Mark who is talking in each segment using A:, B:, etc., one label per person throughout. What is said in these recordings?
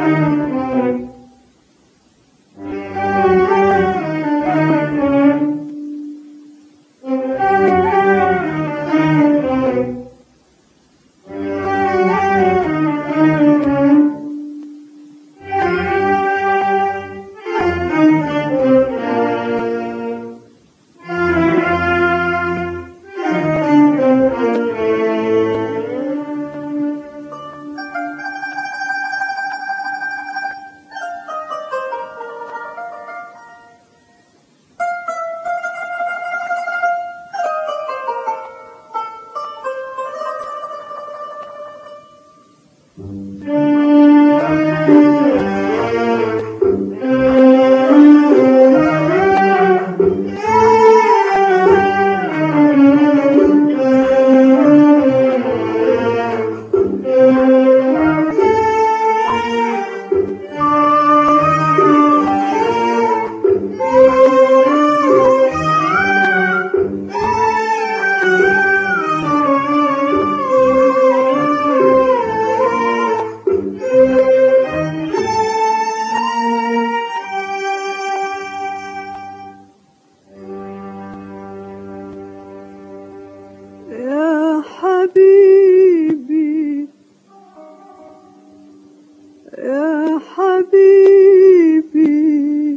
A: يا حبيبي يا حبيبي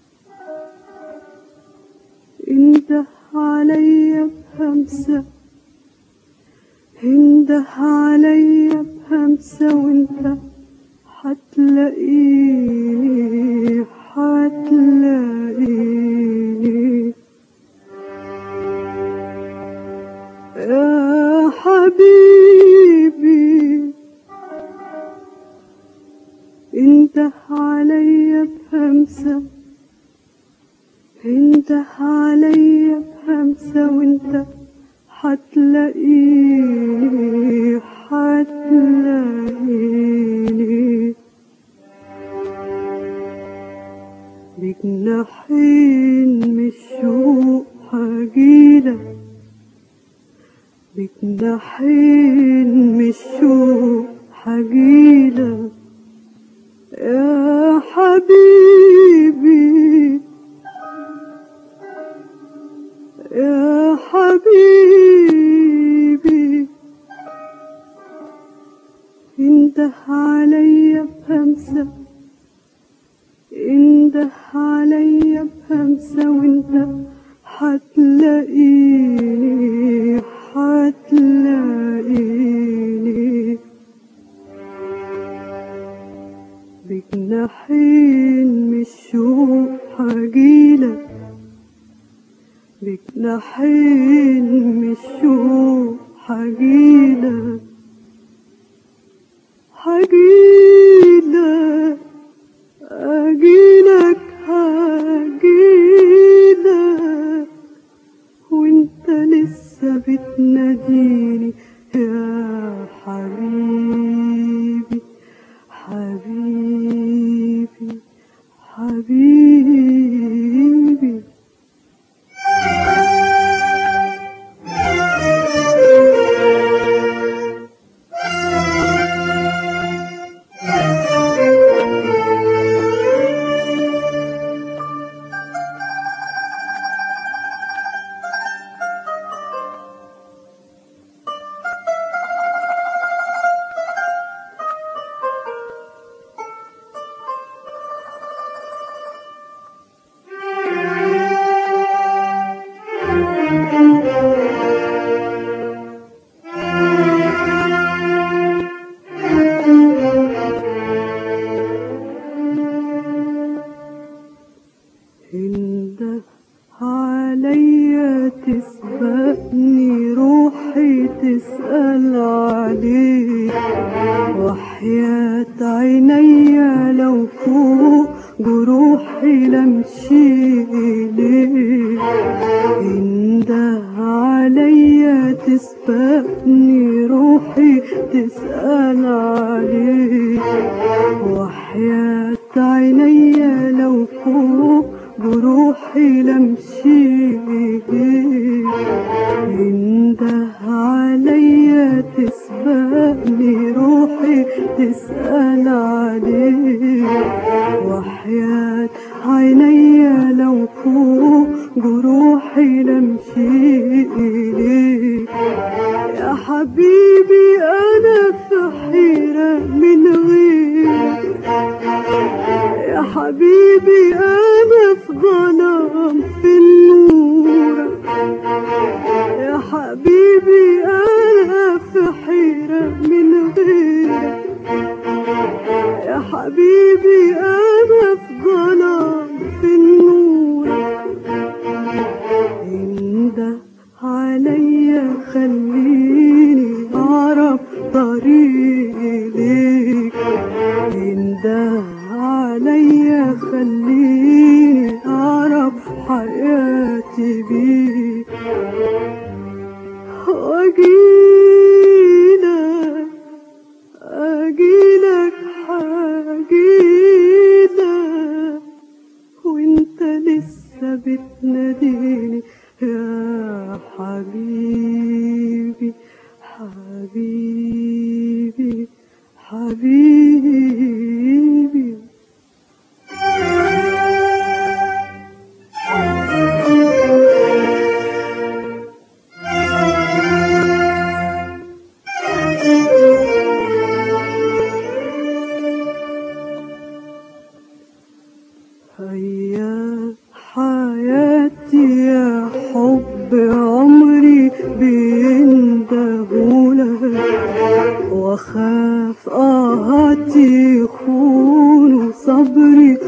A: انده عليا بهمسة انده عليا بهمسة وانت حتلاقيني حتلاقيني يا حبيبي انت عليا بهمسة انت عليا بهمسة وانت حتلاقيني حتلاقيني بجناحين من الشوق هجيلك بجناحين من الشوق حجيلك يا حبيبي يا حبيبي انده عليا بهمسة انده عليا بهمسة وانت حتلاقيني حتلاقيني بجناحين من الشوق هجيلك بجناحين من الشوق هجيلك هجيلك أجيلك هجيلك وانت لسه بتناديني يا حبيبي حبيبي حبيبي انده عليا تسبقني روحي تسأل عليك وحياة عينيا لو فوق جروحي لمشي إليك انده عليا تسبقني روحي تسأل عليك وحياة عينيا لو فوق جروحي لمشي إليك انده عليا تسبقني روحي تسأل عليه وحياة عيني لو فوق جروحي لمشي إليك يا حبيبي أنا في حيرة من غيرك يا حبيبي أنا في ظلام في النور يا حبيبي أنا في حيرة من غيرك يا حبيبي أنا في ظلام في النور انده عليا خليني أعرف طريقي ليك انده عليا خليني أعرف حياتي بيك واجيلك اجيلك حاجيلك وانت لسه بتناديني يا حبيبي حبيبي حبيبي هيا حياتي يا حب عمري بيندهولك واخاف اهاتي يخونوا صبري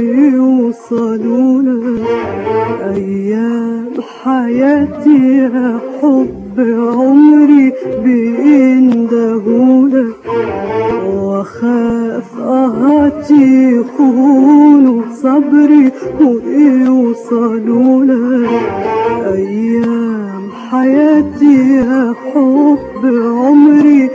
A: ويوصلوا ايام حياتي يا حب عمري بيندهولك واخاف اهاتي يخونوا صبري ويوصلوا لك ايام حياتي يا حب عمري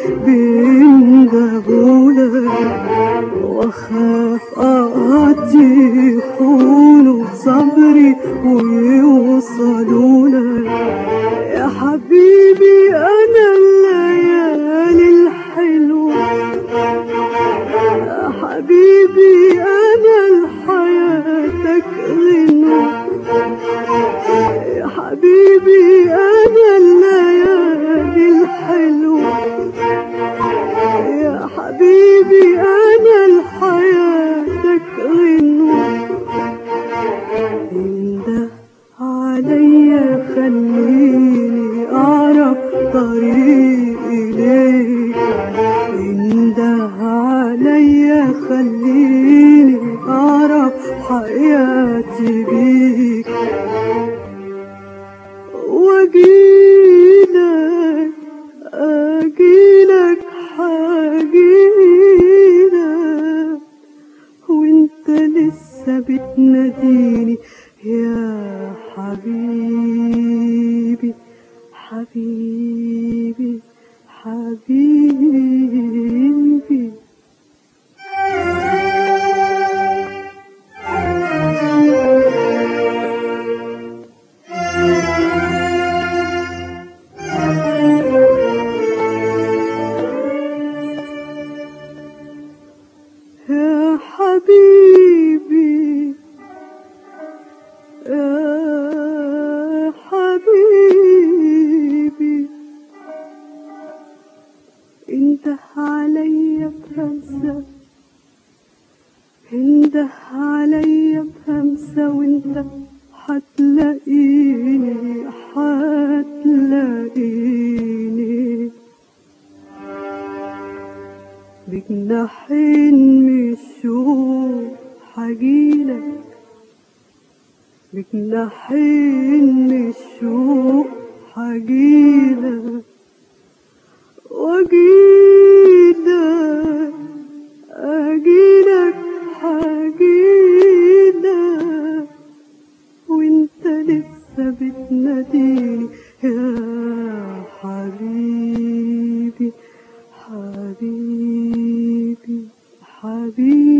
A: بيندهولك واخاف اهاتي يخونوا صبري ويوصلوا لك يا حبيبي انا الليالي الحلوه يا حبيبي أنا لحياتك غنوة يا حبيبي أنا الليالي الحلوة يا حبيبي أنا لحياتك غنوة انده عليا خليني أعرف طريقي ليك انده عليا خليني أعرف حياتي بيك واجيلك اجيلك حاجيلك وانت لسه بتناديني يا حبيبي حبيبي حبيبي يا حبيبي يا حبيبي انده عليا بهمسة انده عليا بهمسة وانت حتلاقيني حتلاقيني بجناحين من الشوق حجيلك بجناحين من الشوق حجيلك واجيلك اجيلك حجيلك وانت لسه بتناديني يا حبيبي حبيبي حبيبي